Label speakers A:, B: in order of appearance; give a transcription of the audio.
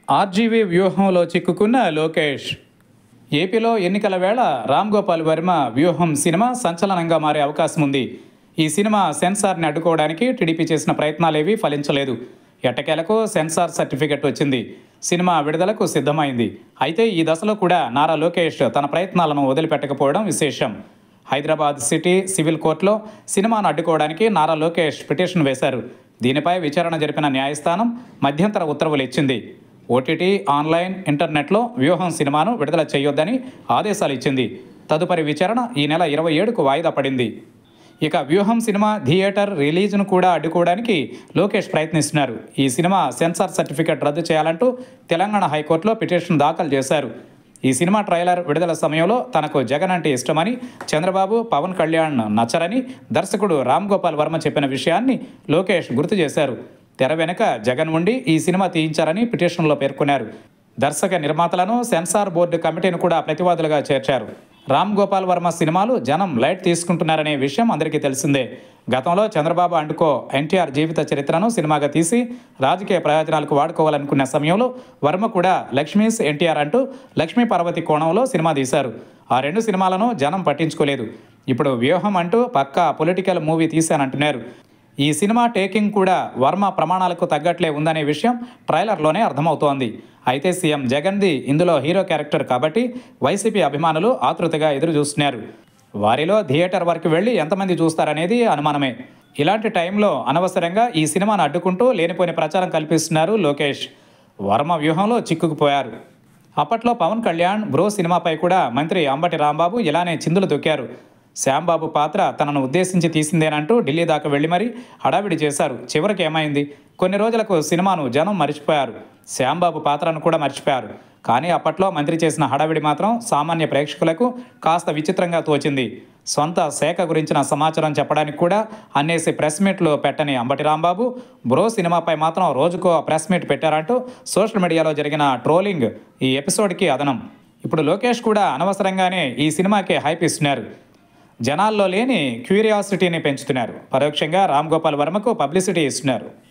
A: RGV వ్యూహంలో చిక్కుకున్న లోకేష్ ఏపీలో ఎన్నికల వేళ రామ్ గోపాల్ వర్మ వ్యూహం సినిమా సంచలనంగా మారే అవకాశం ఉంది ఈ సినిమా సెన్సార్ని అడ్డుకోవడానికి టీడీపీ చేసిన ప్రయత్నాలేవీ ఫలించలేదు ఎట్టకేలకు సెన్సార్ సర్టిఫికెట్ వచ్చింది సినిమా విడుదలకు సిద్ధమైంది అయితే ఈ దశలో కూడా నారా లోకేష్ తన ప్రయత్నాలను వదిలిపెట్టకపోవడం విశేషం హైదరాబాద్ సిటీ సివిల్ కోర్టులో సినిమాను అడ్డుకోవడానికి నారా లోకేష్ పిటిషన్ వేశారు దీనిపై విచారణ జరిపిన న్యాయస్థానం మధ్యంతర ఉత్తర్వులు ఇచ్చింది ఓటీటీ ఆన్లైన్ ఇంటర్నెట్లో వ్యూహం సినిమాను విడుదల చేయొద్దని ఆదేశాలు ఇచ్చింది తదుపరి విచారణ ఈ నెల ఇరవై ఏడుకు వాయిదా పడింది ఇక వ్యూహం సినిమా థియేటర్ రిలీజ్ను కూడా అడ్డుకోవడానికి లోకేష్ ప్రయత్నిస్తున్నారు ఈ సినిమా సెన్సార్ సర్టిఫికెట్ రద్దు చేయాలంటూ తెలంగాణ హైకోర్టులో పిటిషన్ దాఖలు చేశారు ఈ సినిమా ట్రైలర్ విడుదల సమయంలో తనకు జగన్ అంటే ఇష్టమని చంద్రబాబు పవన్ కళ్యాణ్ నచ్చరని దర్శకుడు రామ్ గోపాల్ వర్మ చెప్పిన విషయాన్ని లోకేష్ గుర్తు చేశారు తెర వెనుక జగన్ ఉండి ఈ సినిమా తీయించారని పిటిషన్లో పేర్కొన్నారు దర్శక నిర్మాతలను సెన్సార్ బోర్డు కమిటీని కూడా ప్రతివాదులుగా చేర్చారు రామ్ గోపాల్ వర్మ సినిమాలు జనం లైట్ తీసుకుంటున్నారనే విషయం అందరికీ తెలిసిందే గతంలో చంద్రబాబు అండుకో ఎన్టీఆర్ జీవిత చరిత్రను సినిమాగా తీసి రాజకీయ ప్రయోజనాలకు వాడుకోవాలనుకున్న సమయంలో వర్మ కూడా లక్ష్మీస్ ఎన్టీఆర్ అంటూ లక్ష్మీ పార్వతి కోణంలో సినిమా తీశారు ఆ రెండు సినిమాలను జనం పట్టించుకోలేదు ఇప్పుడు వ్యూహం అంటూ పక్కా పొలిటికల్ మూవీ తీశానంటున్నారు ఈ సినిమా టేకింగ్ కూడా వర్మ ప్రమాణాలకు తగ్గట్లే ఉందనే విషయం ట్రైలర్లోనే అర్థమవుతోంది అయితే సీఎం జగన్ది ఇందులో హీరో క్యారెక్టర్ కాబట్టి వైసీపీ అభిమానులు ఆతృతగా ఎదురు చూస్తున్నారు వారిలో థియేటర్ వరకు వెళ్ళి ఎంతమంది చూస్తారనేది అనుమానమే ఇలాంటి టైంలో అనవసరంగా ఈ సినిమాను అడ్డుకుంటూ లేనిపోని ప్రచారం కల్పిస్తున్నారు లోకేష్ వర్మ వ్యూహంలో చిక్కుకుపోయారు అప్పట్లో పవన్ కళ్యాణ్ బ్రో సినిమాపై కూడా మంత్రి అంబటి రాంబాబు ఇలానే చిందులు దొక్కారు శ్యాంబాబు పాత్ర తనను ఉద్దేశించి తీసిందేనంటూ ఢిల్లీ దాకా వెళ్ళి మరీ హడావిడి చేశారు చివరికి ఏమైంది కొన్ని రోజులకు సినిమాను జనం మర్చిపోయారు శ్యాంబాబు పాత్రను కూడా మర్చిపోయారు కానీ అప్పట్లో మంత్రి చేసిన హడావిడి మాత్రం సామాన్య ప్రేక్షకులకు కాస్త విచిత్రంగా తోచింది సొంత శాఖ గురించిన సమాచారం చెప్పడానికి కూడా అన్నేసి ప్రెస్ మీట్లు పెట్టని అంబటి రాంబాబు బ్రో సినిమాపై మాత్రం రోజుకో ప్రెస్ మీట్ పెట్టారంటూ సోషల్ మీడియాలో జరిగిన ట్రోలింగ్ ఈ ఎపిసోడ్కి అదనం ఇప్పుడు లోకేష్ కూడా అనవసరంగానే ఈ సినిమాకి హైప్ ఇస్తున్నారు జనాల్లో లేని క్యూరియాసిటీని పెంచుతున్నారు పరోక్షంగా రామ్ గోపాల్ వర్మకు పబ్లిసిటీ ఇస్తున్నారు